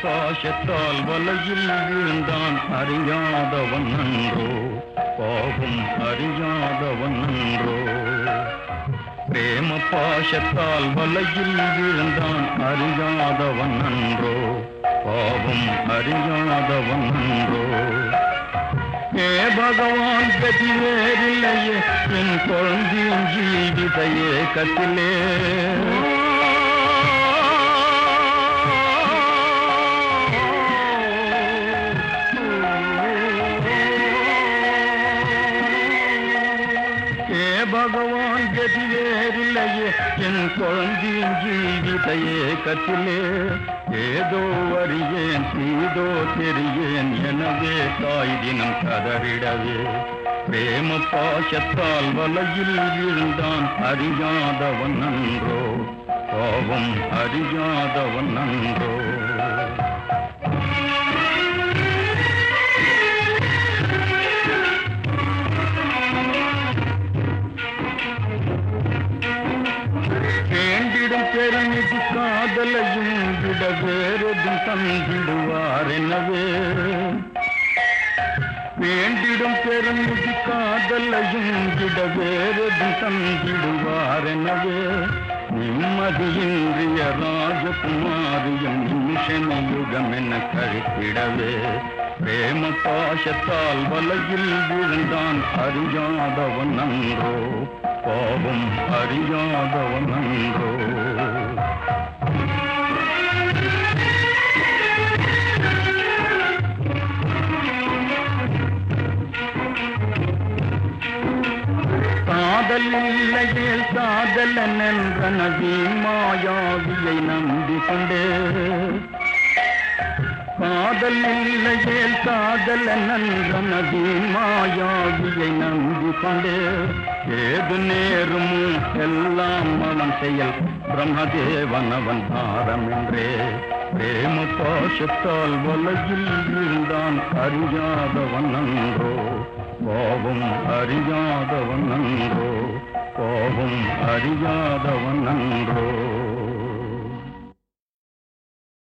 பாசத்தால் வலையில் வீழ்ந்தான் அறியாதவன் நன்றோ பாவம் அறியாதவன் நன்றோ பிரேம பாசத்தால் வலையில் வீழ்ந்தான் அறியாதவன் நன்றோ பாவம் அறியாதவன் நன்றோ ஏ பகவான் கதி வேறில்லையே என் குழந்தையின் ஜீவிதையே கத்திலே ஏ பகவான் கதி வேறில்லையே என் குழந்தையின் ஜீவிதையே கத்திலே ஏதோ அறியேன் தீதோ தெரியேன் எனவே தாய் தினம் கதறிடவே பிரேம பாசத்தால் வலையில் வீழ்ந்தான் அறியாதவன் நன்றோ கோபம் அறியாதவன் நன்றோ வேண்டிடும் பெருமிதி காதலையும் விட வேறெதும் தந்திடுவார் எனவே வேண்டிடும் பெருமிதி காதலையும் விட வேறெதும் தந்திடுவார் எனவே நிம்மதியின்றிய ராஜகுமாரியும் நிமிஷமயுகம் என கழித்திடவே பிரேம பாசத்தால் வலையில் விழுந்தான் அறியாதவன் நன்றோ பாவம் அறியாதவன் நன்றோ காதல் இல்லையே காதலன் என்ற நவீன் மாயாவியை நம்பிக்கொண்டே காதல் இல்லையே காதலன் என்ற நவீன் மாயாவியை நம்பிக்கொண்டே ஏது நேருமோ எல்லாம் அவன் செயல் பிரம்மதேவன் அவன் பாரம் என்றே பிரேம பாசத்தால் வலையில் வீழ்ந்தான் அறியாதவன் நன்றோ கோபம் அறியாதவன் நன்றோ கோபம் அறியாதவன் நன்றோ